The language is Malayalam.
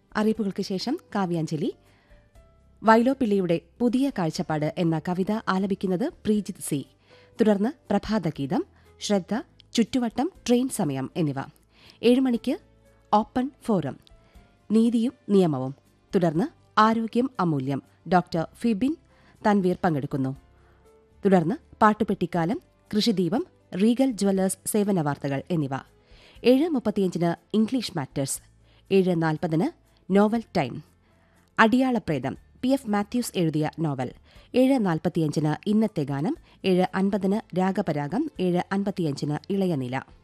അറിയിപ്പുകൾക്ക് ശേഷം കാവ്യാഞ്ജലി വൈലോപ്പിള്ളിയുടെ പുതിയ കാഴ്ചപ്പാട് എന്ന കവിത ആലപിക്കുന്നത് പ്രീജിത് സി തുടർന്ന് പ്രഭാതഗീതം ശ്രദ്ധ ചുറ്റുവട്ടം ട്രെയിൻ സമയം എന്നിവ ഏഴ് മണിക്ക് ഓപ്പൺ ഫോറം നീതിയും നിയമവും തുടർന്ന് ആരോഗ്യം അമൂല്യം ഡോക്ടർ ഫിബിൻ തൻവീർ പങ്കെടുക്കുന്നു തുടർന്ന് പാട്ടുപെട്ടിക്കാലം കൃഷിദീപം റീഗൽ ജ്വല്ലേഴ്സ് സേവന വാർത്തകൾ എന്നിവ ഏഴ് മുപ്പത്തിയഞ്ചിന് ഇംഗ്ലീഷ് മാറ്റേഴ്സ് ഏഴ് നാൽപ്പതിന് novel time Adiyalapretham P F Mathews എഴുതിയ നോവൽ ഏഴ് നാൽപ്പത്തിയഞ്ചിന് ഇന്നത്തെ ഗാനം ഏഴ് അൻപതിന് രാഗപരാഗം ഏഴ് അൻപത്തിയഞ്ചിന് ഇളയനില